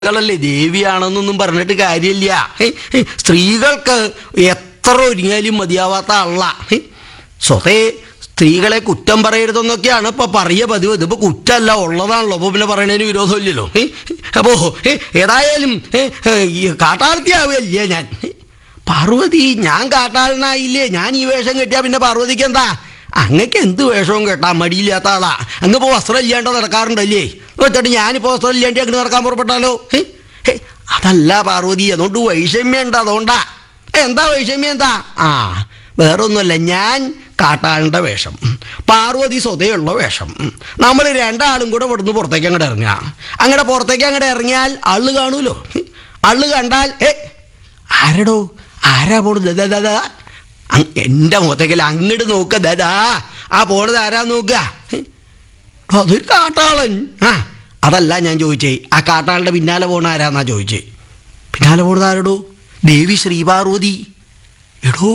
സ്ത്രീകളല്ലേ ദേവിയാണെന്നൊന്നും പറഞ്ഞിട്ട് കാര്യമില്ല ഹേ, ഹേ, സ്ത്രീകൾക്ക് എത്ര ഒരുങ്ങിയാലും മതിയാവാത്ത ആളാ ഹേ, സ്വതേ സ്ത്രീകളെ കുറ്റം പറയരുതെന്നൊക്കെയാണ് ഇപ്പൊ പറയ പതിവ് ഇതിപ്പോ കുറ്റമല്ല ഉള്ളതാണല്ലോ അപ്പൊ പിന്നെ പറയണതിന് വിരോധമില്ലല്ലോ ഹേ, അപ്പോ ഹേ, ഏതായാലും ഹേ, ഹേ, ഈ കാട്ടാളത്തിയാവുകയല്ലേ ഞാൻ ഹേ, പാർവതി ഞാൻ കാട്ടാളനായില്ലേ ഞാൻ ഈ വേഷം കെട്ടിയാ പിന്നെ പാർവതിക്ക് എന്താ അങ്ങക്ക് എന്ത് വേഷവും കേട്ടാ മടിയില്ലാത്ത ആളാ അങ്ങിപ്പോ വസ്ത്രം ഇല്ലാണ്ട് നടക്കാറുണ്ടല്ലേ വെച്ചിട്ട് ഞാനിപ്പോ വസ്ത്രം ഇല്ലാണ്ട് അങ്ങ് നടക്കാൻ പുറപ്പെട്ടാലോ ഹേ, ഹേ, അതല്ല പാർവതി അതുകൊണ്ട് വൈഷമ്യം ഉണ്ട് അതുകൊണ്ടാ എന്താ വൈഷമ്യം എന്താ ആ വേറൊന്നുമല്ല ഞാൻ കാട്ടാളിൻ്റെ വേഷം പാർവതി സ്വതയുള്ള വേഷം നമ്മൾ രണ്ടാളും കൂടെ ഇവിടുന്ന് പുറത്തേക്ക് അങ്ങോട്ട് ഇറങ്ങുക അങ്ങടെ പുറത്തേക്ക് അങ്ങോട്ട് ഇറങ്ങിയാൽ ആള് കാണൂലോ ആള് കണ്ടാൽ ഏ ആരടോ ആരാ പോണത് ദാ, ദാ, ദാ. അങ് എൻ്റെ മുഖത്തേക്കല്ല അങ്ങോട്ട് നോക്ക ദാ ആ പോണത് ആരാ നോക്കുക അതൊരു കാട്ടാളൻ ആ അതല്ല ഞാൻ ചോദിച്ചേ ആ കാട്ടാളുടെ പിന്നാലെ പോണ ആരാന്നാ ചോദിച്ചേ പിന്നാലെ പോണത് ആരടോ ദേവി ശ്രീപാർവതി എടോ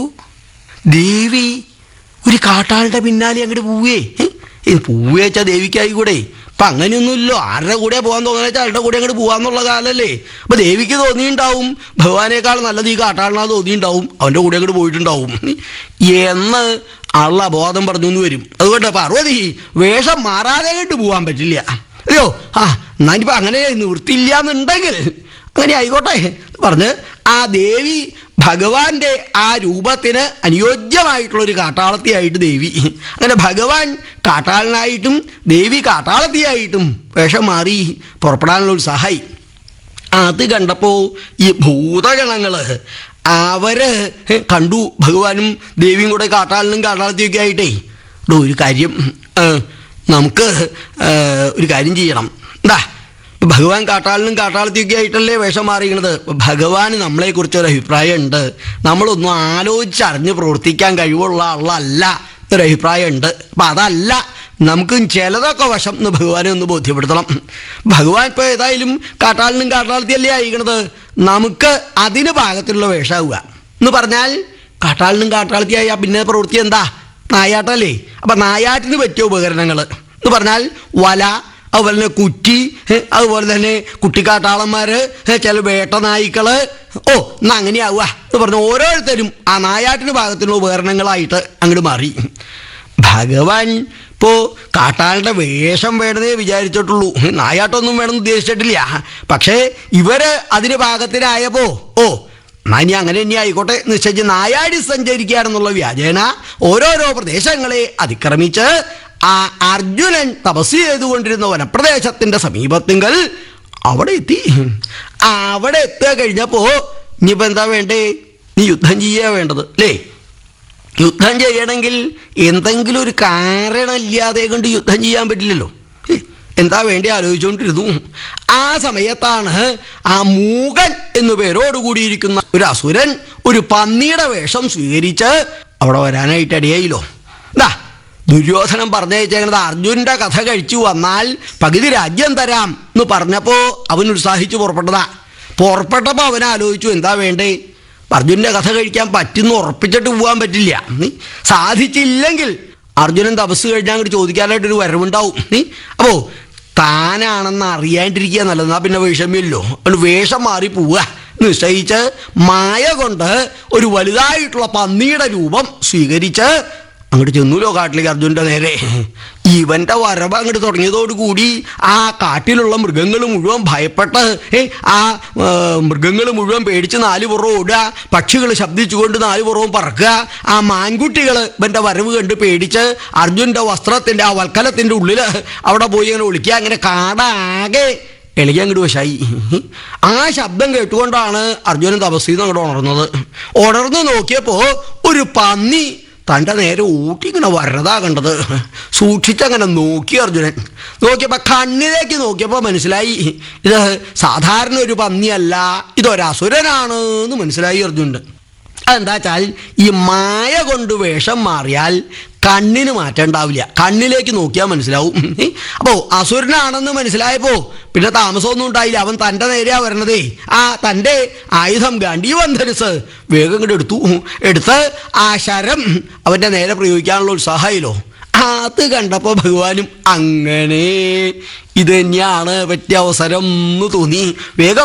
ദേവി ഒരു കാട്ടാളുടെ പിന്നാലെ അങ്ങോട്ട് പോവേ ഇത് പൂവേ വെച്ചാൽ ദേവിക്കായി കൂടെ ഇപ്പൊ അങ്ങനെയൊന്നുമില്ലോ ആരുടെ കൂടെ പോകാൻ തോന്നുന്ന വെച്ചാൽ ആരുടെ കൂടെ അങ്ങോട്ട് പോകാന്നുള്ള കാലല്ലേ അപ്പൊ ദേവിക്ക് തോന്നിയിട്ടുണ്ടാവും ഭഗവാനേക്കാൾ നല്ലത് ഈ കാട്ടാളിനാ തോന്നിയിട്ടുണ്ടാവും അവന്റെ കൂടെ അങ്ങോട്ട് പോയിട്ടുണ്ടാവും എന്ന് ആളുടെ അബോധം പറഞ്ഞു എന്ന് വരും അതുകൊണ്ട് പാർവതി വേഷം മാറാതെ അങ്ങോട്ട് പോകാൻ പറ്റില്ല അയ്യോ ആ എന്നാനിപ്പോ അങ്ങനെ നിവൃത്തിയില്ല എന്നുണ്ടെങ്കിൽ അങ്ങനെ ആയിക്കോട്ടെ എന്ന് പറഞ്ഞ് ആ ദേവി ഭഗവാന്റെ ആ രൂപത്തിന് അനുയോജ്യമായിട്ടുള്ള ഒരു കാട്ടാളത്തിയായിട്ട് ദേവി അങ്ങനെ ഭഗവാൻ കാട്ടാളനായിട്ടും ദേവി കാട്ടാളത്തിയായിട്ടും വേഷം മാറി പുറപ്പെടാനുള്ള ഒരു സഹായി അത് കണ്ടപ്പോ ഈ ഭൂതഗണങ്ങള് അവര് കണ്ടു ഭഗവാനും ദേവിയും കൂടെ കാട്ടാളിനും കാട്ടാളത്തിയൊക്കെ ആയിട്ടേ ഡോ ഒരു കാര്യം ഏ, നമുക്ക് ഏ, ഒരു കാര്യം ചെയ്യണം എന്താ ഇപ്പൊ ഭഗവാൻ കാട്ടാളിനും കാട്ടാളത്തിയൊക്കെ ആയിട്ടല്ലേ വേഷം മാറിയിരിക്കണത് ഭഗവാന് നമ്മളെക്കുറിച്ച് ഒരു അഭിപ്രായം ഉണ്ട് നമ്മളൊന്നും ആലോചിച്ചറിഞ്ഞ് പ്രവർത്തിക്കാൻ കഴിവുള്ള ആളല്ല ഒരു അഭിപ്രായം ഉണ്ട് അപ്പം അതല്ല നമുക്കും ചിലതൊക്കെ വശം എന്ന് ഭഗവാനെ ഒന്ന് ബോധ്യപ്പെടുത്തണം ഭഗവാൻ ഇപ്പോൾ ഏതായാലും കാട്ടാളിനും കാട്ടാളത്തിയല്ലേ അയക്കണത് നമുക്ക് അതിന് പാകത്തിലുള്ള വേഷമാവുക എന്ന് പറഞ്ഞാൽ കാട്ടാളിനും കാട്ടാളത്തിയായ പിന്നെ പ്രവൃത്തി എന്താ നായാട്ടല്ലേ അപ്പം നായാട്ടിന് പറ്റിയ ഉപകരണങ്ങൾ എന്ന് പറഞ്ഞാൽ വല അതുപോലെ തന്നെ കുറ്റി ഏ, അതുപോലെ തന്നെ കുട്ടിക്കാട്ടാളന്മാര് ഏ, ചില വേട്ട നായ്ക്കള് ഓ എന്നാ അങ്ങനെയാവുക എന്ന് പറഞ്ഞ ഓരോരുത്തരും ആ നായാട്ടിന് ഭാഗത്തിനുള്ള ഉപകരണങ്ങളായിട്ട് അങ്ങോട്ട് മാറി ഭഗവാൻ ഇപ്പോ കാട്ടാളുടെ വേഷം വേണമെന്നേ വിചാരിച്ചിട്ടുള്ളൂ നായാട്ടൊന്നും വേണമെന്ന് ഉദ്ദേശിച്ചിട്ടില്ല പക്ഷേ ഇവര് അതിന് പാകത്തിനായപ്പോ ഓ എന്നാ ഇനി അങ്ങനെ ഇനി ആയിക്കോട്ടെ നിശ്ചയിച്ച് നായാടി സഞ്ചരിക്കുകയാണെന്നുള്ള വ്യാജേന ഓരോരോ പ്രദേശങ്ങളെ അതിക്രമിച്ച് ആ അർജുനൻ തപസ് ചെയ്തുകൊണ്ടിരുന്ന വനപ്രദേശത്തിന്റെ സമീപത്തിങ്കൽ അവിടെ എത്തി അവിടെ എത്തുക കഴിഞ്ഞപ്പോ ഇനിയിപ്പോ എന്താ വേണ്ടേ നീ യുദ്ധം ചെയ്യാ വേണ്ടത് അല്ലേ യുദ്ധം ചെയ്യണമെങ്കിൽ എന്തെങ്കിലും ഒരു കാരണമില്ലാതെ കൊണ്ട് യുദ്ധം ചെയ്യാൻ പറ്റില്ലല്ലോ ഹേ, എന്താ വേണ്ടി ആലോചിച്ചുകൊണ്ടിരുന്നു ആ സമയത്താണ് ആ മൂകൻ എന്നു പേരോട് കൂടിയിരിക്കുന്ന ഒരു അസുരൻ ഒരു പന്നിയുടെ വേഷം സ്വീകരിച്ച് അവിടെ വരാനായിട്ട് ഇടയായില്ലോ എന്താ ദുര്യോധനം പറഞ്ഞയച്ചേക്കണത് അർജുനന്റെ കഥ കഴിച്ചു വന്നാൽ പകുതി രാജ്യം തരാം എന്ന് പറഞ്ഞപ്പോ അവൻ ഉത്സാഹിച്ചു പുറപ്പെട്ടതാ പുറപ്പെട്ടപ്പോ അവൻ ആലോചിച്ചു എന്താ വേണ്ടേ അർജുനന്റെ കഥ കഴിക്കാൻ പറ്റുന്ന ഉറപ്പിച്ചിട്ട് പോകാൻ പറ്റില്ല നീ സാധിച്ചില്ലെങ്കിൽ അർജുനൻ തപസ് കഴിഞ്ഞാൽ അങ്ങോട്ട് ചോദിക്കാനായിട്ടൊരു വരവുണ്ടാവും നീ അപ്പോ താനാണെന്ന് അറിയാണ്ടിരിക്കുക നല്ലത് എന്നാ പിന്നെ വിഷമില്ലല്ലോ അവന് വേഷം മാറി പോവുക നിശ്ചയിച്ച് മായ കൊണ്ട് ഒരു വലുതായിട്ടുള്ള പന്നിയുടെ രൂപം സ്വീകരിച്ച് അങ്ങോട്ട് ചെന്നൂലോ കാട്ടിലേക്ക് അർജുൻ്റെ നേരെ ഇവന്റെ വരവ് അങ്ങോട്ട് തുടങ്ങിയതോടുകൂടി ആ കാട്ടിലുള്ള മൃഗങ്ങൾ മുഴുവൻ ഭയപ്പെട്ട് ഏ ആ മൃഗങ്ങൾ മുഴുവൻ പേടിച്ച് നാല് പുറവും ഓടുക പക്ഷികൾ ശബ്ദിച്ചുകൊണ്ട് നാല് പുറവും പറക്കുക ആ മാൻകുട്ടികൾ ഇവന്റെ വരവ് കണ്ട് പേടിച്ച് അർജുൻ്റെ വസ്ത്രത്തിന്റെ ആ വൽക്കലത്തിന്റെ ഉള്ളിൽ അവിടെ പോയി അങ്ങനെ ഒളിക്കുക അങ്ങനെ കാടാകെ എളിയ അങ്ങോട്ട് വശായി ആ ശബ്ദം കേട്ടുകൊണ്ടാണ് അർജുനൻ തപസ്സിൽ നിന്ന് അങ്ങോട്ട് ഉണർന്നത് ഉണർന്ന് നോക്കിയപ്പോ ഒരു പന്നി തൻ്റെ നേരെ ഊട്ടി ഇങ്ങനെ വരതാ കണ്ടത് സൂക്ഷിച്ചങ്ങനെ നോക്കി അർജുനൻ നോക്കിയപ്പോൾ കണ്ണിലേക്ക് നോക്കിയപ്പോൾ മനസ്സിലായി ഇത് സാധാരണ ഒരു പന്നിയല്ല ഇതൊരസുരനാണ് എന്ന് മനസ്സിലായി അർജുനൻ അതെന്താ വെച്ചാൽ ഈ മായ കൊണ്ട് വേഷം മാറിയാൽ കണ്ണിന് മാറ്റം ഉണ്ടാവില്ല കണ്ണിലേക്ക് നോക്കിയാൽ മനസ്സിലാവും അപ്പോ അസുരനാണെന്ന് മനസ്സിലായപ്പോ പിന്നെ താമസമൊന്നും ഉണ്ടായില്ല അവൻ തൻ്റെ നേരെയാ വരണതേ ആ തൻ്റെ ആയുധം ഗാന്ധീവൻ ധരിച്ച് വേഗം ഇങ്ങോട്ട് എടുത്തു എടുത്ത് ആ ശരം അവൻ്റെ നേരെ പ്രയോഗിക്കാനുള്ള ഉത്സാഹമായില്ലോ അത് കണ്ടപ്പോ ഭഗവാനും അങ്ങനെ ഇത് തന്നെയാണ് പറ്റിയ അവസരം എന്ന് തോന്നി വേഗം